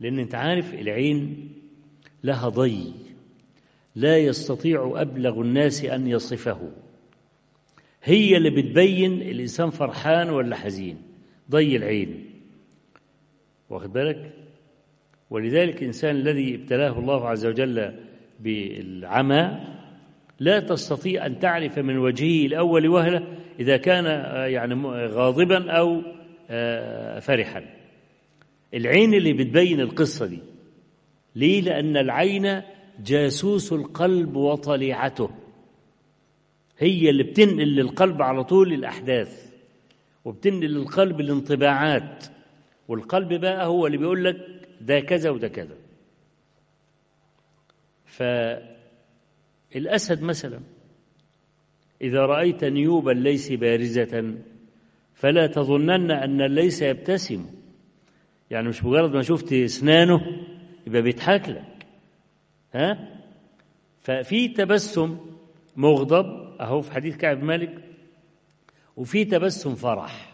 لأن أنت عارف العين لها ضي لا يستطيع أبلغ الناس أن يصفه هي اللي بتبين الإنسان فرحان ولا حزين ضي العين واخد بالك ولذلك الإنسان الذي ابتلاه الله عز وجل بالعمى لا تستطيع أن تعرف من وجهه الأول وهلة إذا كان يعني غاضبا أو فرحا العين اللي بتبين القصة دي ليه لأن العين جاسوس القلب وطليعته هي اللي بتنقل للقلب على طول الأحداث وبتنقل للقلب الانطباعات والقلب بقى هو اللي بيقول لك ده كذا وده كذا فالأسد مثلا إذا رأيت نيوب الليث بارزة فلا تظنن أن الليث يبتسم يعني مش مجرد ما شفت اسنانه يبقى بيضحك لك ها ففي تبسم مغضب اهو في حديث كعب مالك وفي تبسم فرح